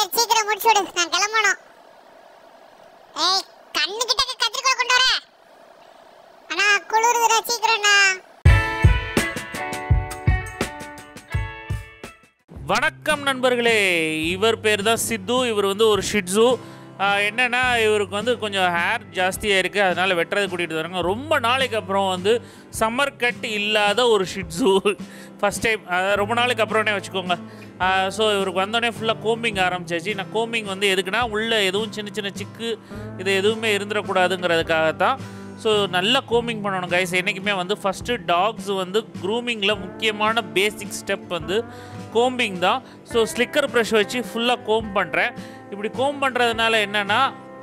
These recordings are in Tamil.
சீக்கிரம் முடிச்சு விடு நான் கிளம்பணும் ஏய் கண்ணு கிட்ட கத்திரிக்கோல் கொண்டு வர அண்ணா குளிருதுடா சீக்கிரம்ண்ணா வணக்கம் நண்பர்களே இவர் பேர் தான் சித்து இவர் வந்து ஒரு ஷிட்ஸு என்னென்னா இவருக்கு வந்து கொஞ்சம் ஹேர் ஜாஸ்தியாக இருக்குது அதனால் வெட்டுறது கூட்டிகிட்டு வராங்க ரொம்ப நாளைக்கு அப்புறம் வந்து சம்மர் கட் இல்லாத ஒரு ஷிட்ஸு ஃபஸ்ட் டைம் ரொம்ப நாளைக்கு அப்புறம்னே வச்சுக்கோங்க ஸோ இவருக்கு வந்தோடனே ஃபுல்லாக கோம்பிங் ஆரம்பிச்சாச்சு நான் கோம்பிங் வந்து எதுக்குன்னா உள்ளே எதுவும் சின்ன சின்ன சிக்கு இது எதுவுமே இருந்துடக்கூடாதுங்கிறதுக்காகத்தான் ஸோ நல்லா கோமிங் பண்ணணும் கைஸ் என்றைக்குமே வந்து ஃபஸ்ட்டு டாக்ஸ் வந்து க்ரூமிங்கில் முக்கியமான பேசிக் ஸ்டெப் வந்து கோம்பிங் தான் ஸோ ஸ்லிக்கர் ப்ரஷ் வச்சு ஃபுல்லாக கோம் பண்ணுறேன் இப்படி கோம் பண்ணுறதுனால என்னென்னா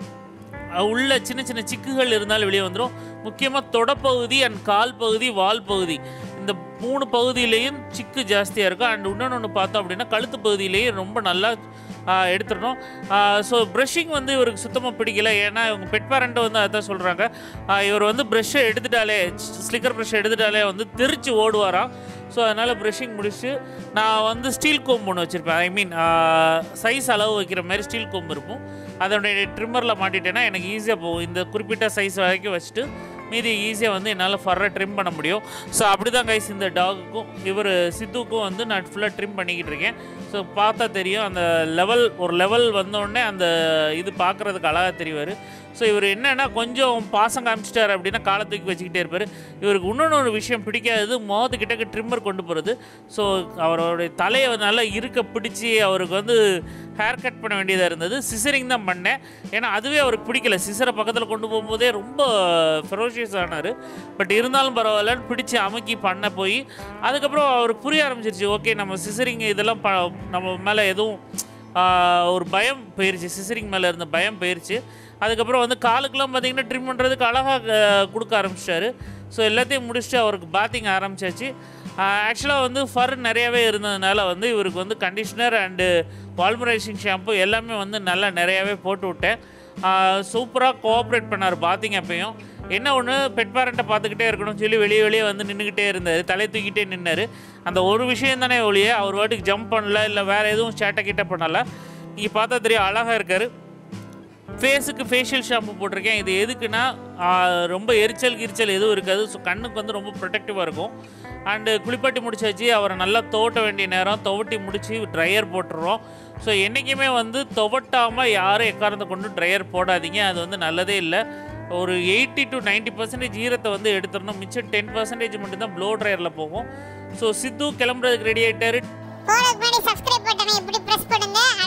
உள்ள சின்ன சின்ன சிக்குகள் இருந்தாலும் வெளியே வந்துடும் முக்கியமாக தொடப்பகுதி அண்ட் கால் பகுதி வால் பகுதி இந்த மூணு பகுதியிலையும் சிக்கு ஜாஸ்தியாக இருக்கும் அண்ட் இன்னொன்று ஒன்று பார்த்தோம் அப்படின்னா கழுத்து பகுதியிலேயே ரொம்ப நல்லா ஆஹ், எடுத்துடணும் ஸோ ப்ரஷிங் வந்து இவருக்கு சுத்தமாக பிடிக்கல ஏன்னா இவங்க பெட் பேரண்ட் வந்து அதான் சொல்கிறாங்க இவர் வந்து ப்ரஷ்ஷை எடுத்துட்டாலே ஸ்லிக்கர் ப்ரஷ் எடுத்துட்டாலே வந்து தெரிச்சு ஓடுவாராம் ஸோ அதனால் ப்ரஷிங் முடிச்சு நான் வந்து ஸ்டீல் கோம்பு ஒன்று வச்சுருப்பேன் ஐ மீன் சைஸ் அளவு வைக்கிற மாதிரி ஸ்டீல் கோம்பு இருக்கும் அதோடைய ட்ரிம்மரில் மாட்டிட்டேன்னா எனக்கு ஈஸியாக போகும் இந்த குறிப்பிட்ட சைஸ் வரைக்கும் வச்சுட்டு மீதி ஈஸியாக வந்து என்னால் ஃபர்ரை ட்ரிம் பண்ண முடியும் ஸோ அப்படி தான் கைஸ் இந்த டாகுக்கும் இவர் சித்துக்கும் வந்து நான் ஃபுல்லாக ட்ரிம் பண்ணிக்கிட்டு இருக்கேன் ஸோ பார்த்தா தெரியும் அந்த லெவல் ஒரு லெவல் வந்தோடனே அந்த இது பார்க்குறதுக்கு அழகாக தெரிவார் ஸோ இவர் என்னன்னா கொஞ்சம் பாசம் காமிச்சிட்டாரு அப்படின்னா காலை தூக்கி வச்சுக்கிட்டே இருப்பார் இவருக்கு இன்னொன்று ஒரு விஷயம் பிடிக்காதது மோது கிட்டக்க ட்ரிம்மர் கொண்டு போகிறது ஸோ அவருடைய தலையை நல்லா இருக்க பிடிச்சி அவருக்கு வந்து ஹேர் கட் பண்ண வேண்டியதாக இருந்தது சிசரிங் தான் பண்ணேன் ஏன்னா அதுவே அவருக்கு பிடிக்கல சிசரை பக்கத்தில் கொண்டு போகும்போதே ரொம்ப ஃபெரோஷியஸ் ஆனார் பட் இருந்தாலும் பரவாயில்லன்னு பிடிச்சி அமுக்கி பண்ண போய் அதுக்கப்புறம் அவருக்கு புரிய ஆரம்பிச்சிருச்சு ஓகே நம்ம சிசரிங் இதெல்லாம் ப நம்ம மேலே எதுவும் ஆஹ், ஒரு பயம் போயிருச்சு சிசரிங் மேலே இருந்த பயம் போயிருச்சு அதுக்கப்புறம் வந்து காலுக்கெல்லாம் பார்த்தீங்கன்னா ட்ரிம் பண்ணுறதுக்கு அழகாக கொடுக்க ஆரம்பிச்சிட்டாரு ஸோ எல்லாத்தையும் முடிச்சுட்டு அவருக்கு பாத்திங் ஆரம்பிச்சாச்சு ஆக்சுவலாக வந்து ஃபர் நிறையவே இருந்ததுனால வந்து இவருக்கு வந்து கண்டிஷ்னர் அண்டு வால்மரைசிங் ஷாம்பு எல்லாமே வந்து நல்லா நிறையாவே போட்டு விட்டேன் சூப்பராக கோஆப்ரேட் பண்ணார் பாத்திங் அப்பையும் என்ன ஒன்று பெட் பேரண்ட்டை பார்த்துக்கிட்டே இருக்கணும்னு சொல்லி வெளியே வெளியே வந்து நின்றுக்கிட்டே இருந்தார் தலை தூக்கிட்டே நின்னார் அந்த ஒரு விஷயம் தானே ஒழிய அவர் வாட்டுக்கு ஜம்ப் பண்ணல இல்லை வேறு எதுவும் சேட்டை கிட்ட பண்ணல இங்கே பார்த்தா தெரியும் அழகாக இருக்கார் ஃபேஸுக்கு ஃபேஷியல் ஷாம்பு போட்டிருக்கேன் இது எதுக்குன்னா ஆ, ரொம்ப எரிச்சல் கிரிச்சல் எதுவும் இருக்காது ஸோ கண்ணுக்கு வந்து ரொம்ப ப்ரொடெக்டிவாக இருக்கும் அண்டு குளிப்பாட்டி முடிச்சாச்சு அவரை நல்லா துவட்ட வேண்டிய நேரம் துவட்டி முடிச்சு ட்ரையர் போட்டுருவோம் ஸோ என்றைக்குமே வந்து துவட்டாமல் யாரும் எக்காரத்தை கொண்டு ட்ரையர் போடாதீங்க அது வந்து நல்லதே இல்லை ஒரு எயிட்டி டு 90% பர்சன்டேஜ் ஈரத்தை வந்து எடுத்துடணும் மிச்சம் டென் பர்சன்டேஜ் மட்டும்தான் ப்ளோ ட்ரையரில் போகும் ஸோ சித்து கிளம்புறதுக்கு ரெடி ஆகிட்டாரு போறதுக்கு முன்னாடி சப்ஸ்கிரைப் பட்டனை இப்படி பிரஸ் பண்ணுங்க